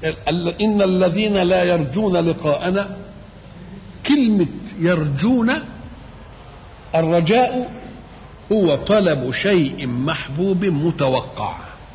ال- إن الذين لا يرجون لقاءنا كلمة يرجون الرجاء هو طلب شيء محبوب متوقع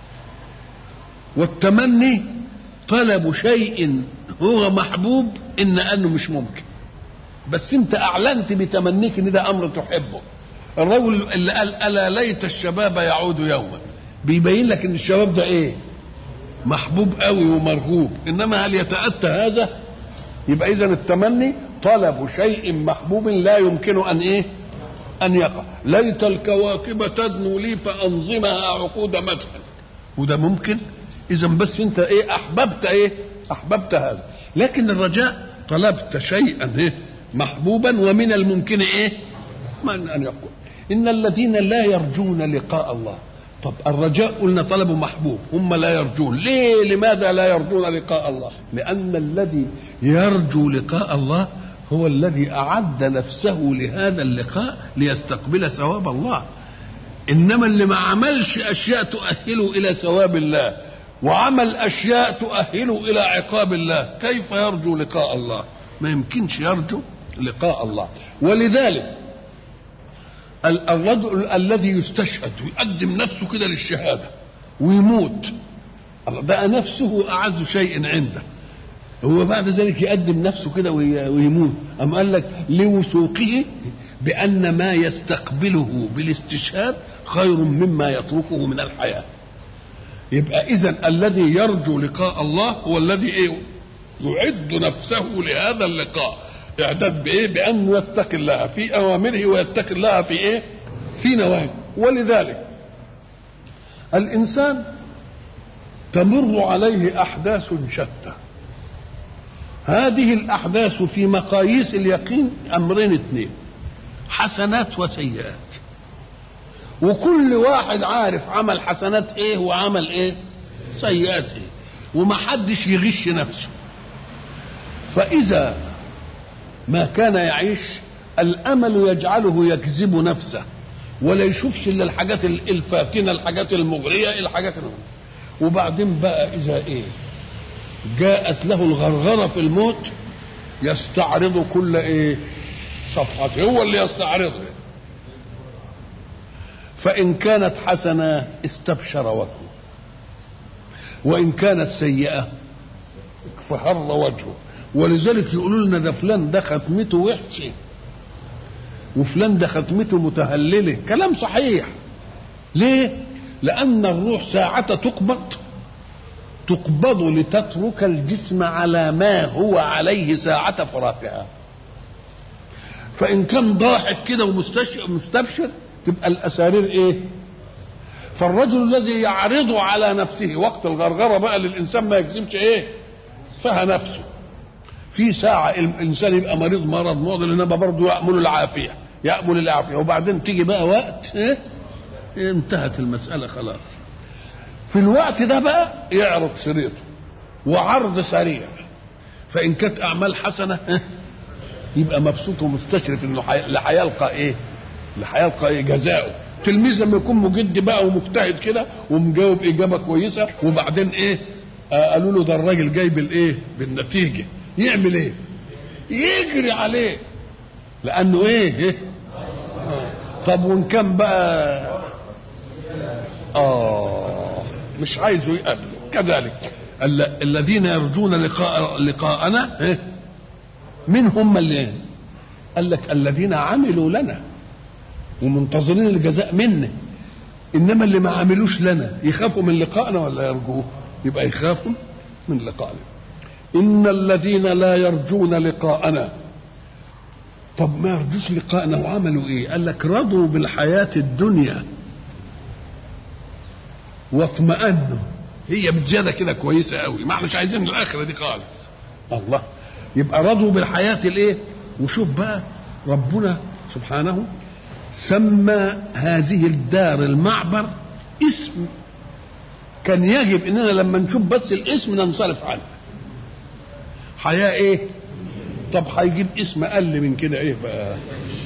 والتمني طلب شيء هو محبوب إن أنه مش ممكن بس انت اعلنت بتمنيك ان ده امر تحبه الرجل اللي قال الا ليت الشباب يعود يوما بيبين لك ان الشباب ده ايه محبوب قوي ومرغوب انما هل يتاتى هذا يبقى اذا التمني طلب شيء محبوب لا يمكن ان ايه ان يقع ليت الكواكب تدنو لي فانظمها عقود مدح وده ممكن اذا بس انت ايه احببت ايه احببت هذا لكن الرجاء طلبت شيئا ايه محبوبا ومن الممكن ايه من ان يقول ان الذين لا يرجون لقاء الله طب الرجاء قلنا طلب محبوب هم لا يرجون ليه لماذا لا يرجون لقاء الله لان الذي يرجو لقاء الله هو الذي اعد نفسه لهذا اللقاء ليستقبل ثواب الله انما اللي ما عملش اشياء تؤهله الى ثواب الله وعمل اشياء تؤهله الى عقاب الله كيف يرجو لقاء الله ما يمكنش يرجو لقاء الله ولذلك ال- الرجل الذي يستشهد ويقدم نفسه كده للشهاده ويموت الله بقى نفسه اعز شيء عنده هو بعد ذلك يقدم نفسه كده وي- ويموت أم قال لك لوثوقه بأن ما يستقبله بالاستشهاد خير مما يتركه من الحياة يبقى إذا الذي يرجو لقاء الله هو الذي إيه يعد نفسه لهذا اللقاء إعداد بإيه بأنه يتقي الله في أوامره ويتقي الله في إيه في نواهيه ولذلك الإنسان تمر عليه أحداث شتى هذه الأحداث في مقاييس اليقين أمرين اثنين حسنات وسيئات وكل واحد عارف عمل حسنات ايه وعمل ايه سيئات ايه ومحدش يغش نفسه فإذا ما كان يعيش الأمل يجعله يكذب نفسه ولا يشوفش إلا الحاجات الفاتنة الحاجات المغرية الحاجات المغرية وبعدين بقى إذا إيه جاءت له الغرغرة في الموت يستعرض كل إيه صفحته هو اللي يستعرضها فإن كانت حسنة استبشر وجهه وإن كانت سيئة فهر وجهه ولذلك يقولوا لنا ده فلان ده ختمته وحشه وفلان ده ختمته متهلله كلام صحيح ليه لان الروح ساعه تقبض تقبض لتترك الجسم على ما هو عليه ساعه فراقها فان كان ضاحك كده ومستبشر تبقى الاسارير ايه فالرجل الذي يعرض على نفسه وقت الغرغره بقى للانسان ما يكذبش ايه فيها نفسه في ساعة الإنسان يبقى مريض مرض معضل إنما برضه يأمل العافية يأمل العافية وبعدين تيجي بقى وقت إيه؟ انتهت المسألة خلاص في الوقت ده بقى يعرض شريطه وعرض سريع فإن كانت أعمال حسنة إيه؟ يبقى مبسوط ومستشرف إنه حي... هيلقى إيه؟ اللي هيلقى إيه جزاؤه تلميذ لما يكون مجد بقى ومجتهد كده ومجاوب إجابة كويسة وبعدين إيه؟ آه قالوا له ده الراجل جايب الإيه؟ بالنتيجة يعمل ايه يجري عليه لانه ايه, إيه؟ آه. طب وان كان بقى اه مش عايزه يقابله كذلك ال- الذين يرجون لقاء لقاءنا إيه؟ من هم اللي قال لك الذين عملوا لنا ومنتظرين الجزاء منا انما اللي ما عملوش لنا يخافوا من لقائنا ولا يرجوه يبقى يخافوا من لقائنا إن الذين لا يرجون لقاءنا طب ما يرجوش لقاءنا وعملوا إيه قال لك رضوا بالحياة الدنيا واطمأنوا هي بزيادة كده كويسة قوي ما احناش عايزين الآخرة دي خالص الله يبقى رضوا بالحياة الإيه وشوف بقى ربنا سبحانه سمى هذه الدار المعبر اسم كان يجب اننا لما نشوف بس الاسم ننصرف عنه حياة ايه طب هيجيب اسم اقل من كده ايه بقى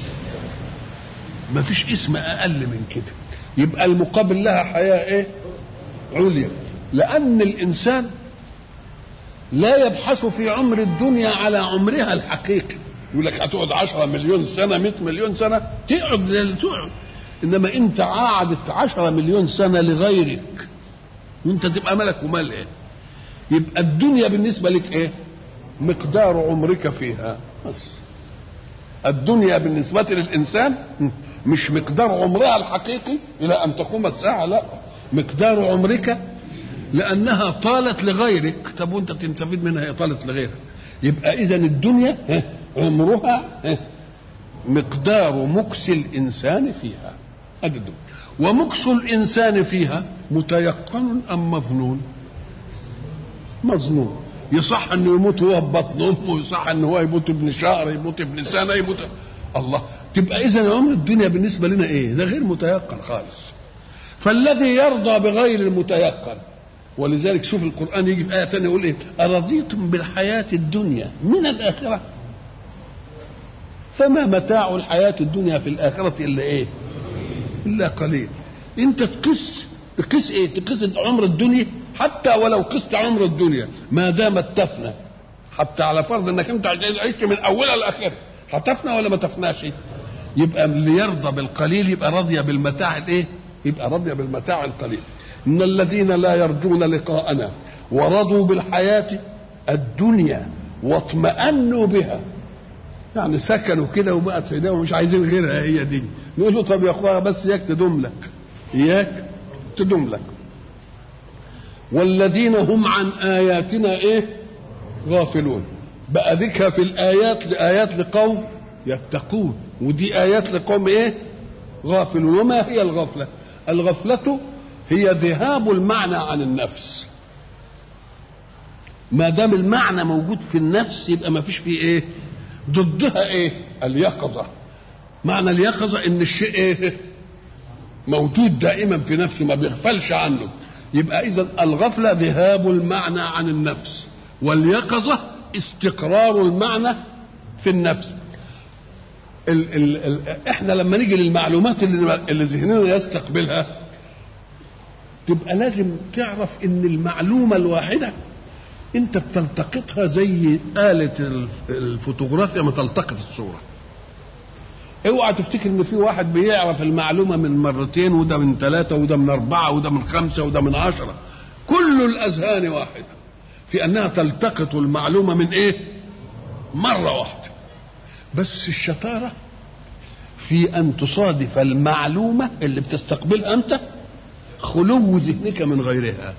ما فيش اسم اقل من كده يبقى المقابل لها حياة ايه عليا لان الانسان لا يبحث في عمر الدنيا على عمرها الحقيقي يقول لك هتقعد 10 مليون سنه 100 مليون سنه تقعد زي اللي تقعد انما انت قعدت 10 مليون سنه لغيرك وانت تبقى ملك ومال ايه يبقى الدنيا بالنسبه لك ايه مقدار عمرك فيها بس الدنيا بالنسبة للإنسان مش مقدار عمرها الحقيقي إلى أن تقوم الساعة لا مقدار عمرك لأنها طالت لغيرك طب وأنت تستفيد منها هي طالت لغيرك يبقى إذا الدنيا عمرها مقدار مكس الإنسان فيها هذا الدنيا ومكس الإنسان فيها متيقن أم مظنون مظنون يصح انه يموت وهو ببطن امه يصح انه هو يموت ابن شهر يموت ابن سنه يموت الله تبقى اذا عمر الدنيا بالنسبه لنا ايه ده غير متيقن خالص فالذي يرضى بغير المتيقن ولذلك شوف القران يجي في ايه ثانيه يقول ايه ارضيتم بالحياه الدنيا من الاخره فما متاع الحياه الدنيا في الاخره الا ايه الا قليل انت تقيس تقيس ايه تقيس عمر الدنيا حتى ولو قست عمر الدنيا ما دامت تفنى حتى على فرض انك انت عشت من اولها لاخرها هتفنى ولا ما تفناش يبقى اللي يرضى بالقليل يبقى راضي بالمتاع الايه يبقى راضي بالمتاع القليل ان الذين لا يرجون لقاءنا ورضوا بالحياه الدنيا واطمأنوا بها يعني سكنوا كده وبقت في ايديهم مش عايزين غيرها هي دي نقول له طب يا اخويا بس اياك تدوم لك اياك تدوم لك والذين هم عن آياتنا إيه غافلون بقى ذكر في الآيات لآيات لقوم يتقون ودي آيات لقوم إيه غافلون وما هي الغفلة الغفلة هي ذهاب المعنى عن النفس ما دام المعنى موجود في النفس يبقى ما فيش فيه ايه ضدها ايه اليقظة معنى اليقظة ان الشيء ايه موجود دائما في نفسه ما بيغفلش عنه يبقى اذا الغفله ذهاب المعنى عن النفس واليقظه استقرار المعنى في النفس ال ال ال احنا لما نيجي للمعلومات اللي, اللي ذهننا يستقبلها تبقى لازم تعرف ان المعلومه الواحده انت بتلتقطها زي آلة الفوتوغرافيا ما تلتقط الصورة اوعى تفتكر ان في واحد بيعرف المعلومه من مرتين وده من ثلاثه وده من اربعه وده من خمسه وده من عشره كل الاذهان واحده في انها تلتقط المعلومه من ايه مره واحده بس الشطاره في ان تصادف المعلومه اللي بتستقبلها انت خلو ذهنك من غيرها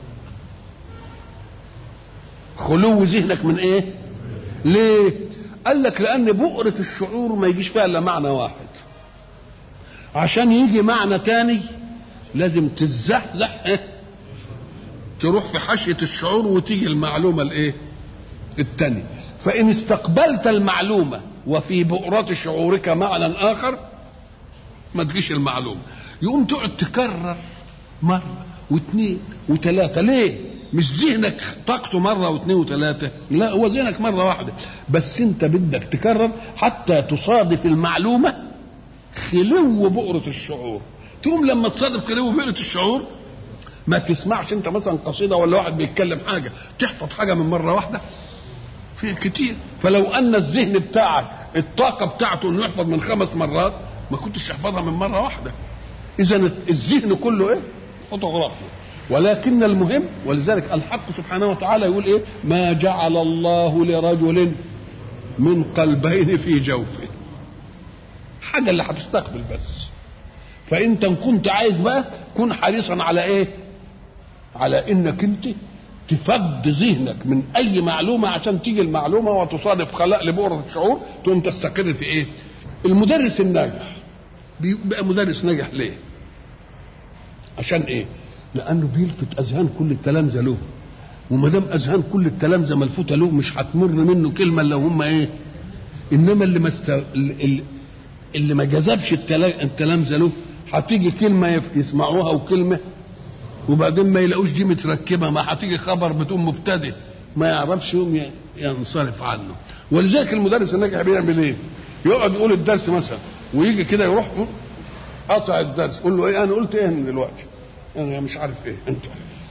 خلو ذهنك من ايه ليه قال لك لان بؤرة الشعور ما يجيش فيها الا معنى واحد عشان يجي معنى تاني لازم تتزحزح إيه؟ تروح في حاشية الشعور وتيجي المعلومة الايه التانية فإن استقبلت المعلومة وفي بؤرة شعورك معنى آخر ما تجيش المعلومة يقوم تقعد تكرر مرة واثنين وثلاثة ليه؟ مش ذهنك طاقته مرة واثنين وثلاثة لا هو ذهنك مرة واحدة بس انت بدك تكرر حتى تصادف المعلومة خلو بؤرة الشعور تقوم لما تصادف خلو بؤرة الشعور ما تسمعش انت مثلا قصيدة ولا واحد بيتكلم حاجة تحفظ حاجة من مرة واحدة في كتير فلو ان الذهن بتاعك الطاقة بتاعته انه يحفظ من خمس مرات ما كنتش تحفظها من مرة واحدة اذا الذهن كله ايه فوتوغرافيا ولكن المهم ولذلك الحق سبحانه وتعالى يقول ايه ما جعل الله لرجل من قلبين في جوفه حاجة اللي هتستقبل بس فانت ان كنت عايز بقى كن حريصا على ايه على انك انت تفض ذهنك من اي معلومة عشان تيجي المعلومة وتصادف خلاء لبؤرة الشعور تقوم تستقر في ايه المدرس الناجح بيبقى مدرس ناجح ليه عشان ايه لانه بيلفت اذهان كل التلامذه له وما دام اذهان كل التلامذه ملفوته له مش هتمر منه كلمه الا هم ايه انما اللي ما است... اللي, اللي ما جذبش التلامذه له هتيجي كلمه يسمعوها وكلمه وبعدين ما يلاقوش دي متركبه ما هتيجي خبر بتقوم مبتدئ ما يعرفش يوم ينصرف عنه ولذلك المدرس الناجح بيعمل ايه؟ يقعد يقول الدرس مثلا ويجي كده يروح قطع الدرس قول له ايه انا قلت ايه من دلوقتي انا مش عارف ايه انت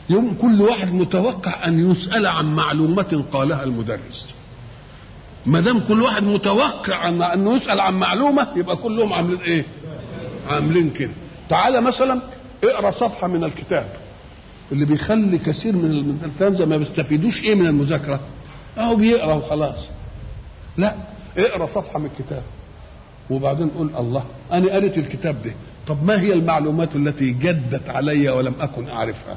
يوم كل واحد متوقع ان يسال عن معلومه قالها المدرس ما دام كل واحد متوقع عن انه يسال عن معلومه يبقى كلهم عاملين ايه عاملين كده تعالى مثلا اقرا صفحه من الكتاب اللي بيخلي كثير من التلامذه ما بيستفيدوش ايه من المذاكره اهو بيقرا وخلاص لا اقرا صفحه من الكتاب وبعدين قول الله انا قريت الكتاب ده طب ما هي المعلومات التي جدت علي ولم اكن اعرفها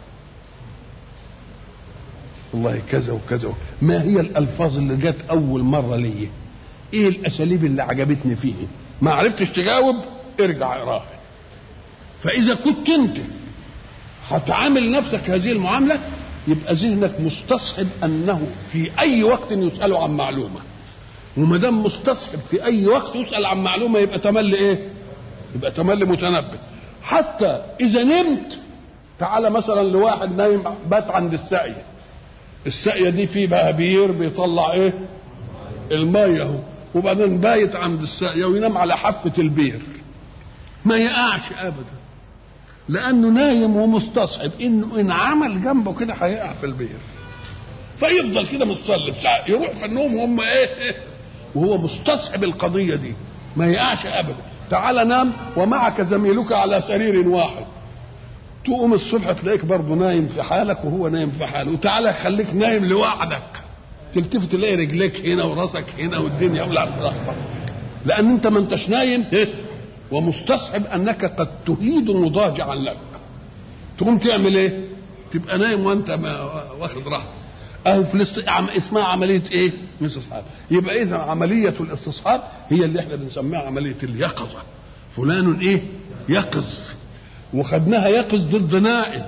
والله كذا وكذا ما هي الالفاظ اللي جت اول مره لي ايه الاساليب اللي عجبتني فيه ما عرفتش تجاوب ارجع اقراها فاذا كنت انت هتعامل نفسك هذه المعامله يبقى ذهنك مستصحب انه في اي وقت يسال عن معلومه وما دام مستصحب في اي وقت يسال عن معلومه يبقى تملي ايه يبقى تملي متنبه حتى اذا نمت تعالى مثلا لواحد نايم بات عند الساقيه الساقيه دي في بقى بير بيطلع ايه الميه اهو وبعدين بايت عند الساقيه وينام على حافه البير ما يقعش ابدا لانه نايم ومستصحب انه ان عمل جنبه كده هيقع في البير فيفضل كده متصلب ساعة يروح في النوم وهم ايه وهو مستصحب القضيه دي ما يقعش ابدا تعال نام ومعك زميلك على سرير واحد تقوم الصبح تلاقيك برضه نايم في حالك وهو نايم في حاله وتعالى خليك نايم لوحدك تلتفت تلاقي رجليك هنا وراسك هنا والدنيا ولا لان انت ما انتش نايم ومستصحب انك قد تهيد مضاجعا لك تقوم تعمل ايه تبقى نايم وانت ما واخد راحتك اهو في الاست... اسمها عمليه ايه؟ استصحاب يبقى اذا عمليه الاستصحاب هي اللي احنا بنسميها عمليه اليقظه فلان ايه؟ يقظ وخدناها يقظ ضد نائم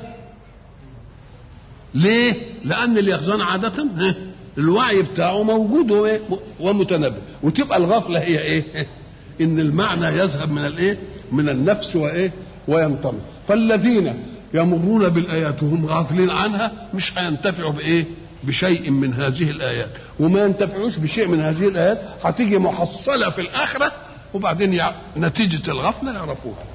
ليه؟ لان اليقظان عاده الوعي بتاعه موجود ومتنبه وتبقى الغفله هي ايه؟ ان المعنى يذهب من الايه؟ من النفس وايه؟ وينطمس فالذين يمرون بالايات وهم غافلين عنها مش هينتفعوا بايه؟ بشيء من هذه الآيات وما ينتفعوش بشيء من هذه الآيات هتيجي محصلة في الآخرة وبعدين نتيجة الغفلة يعرفوها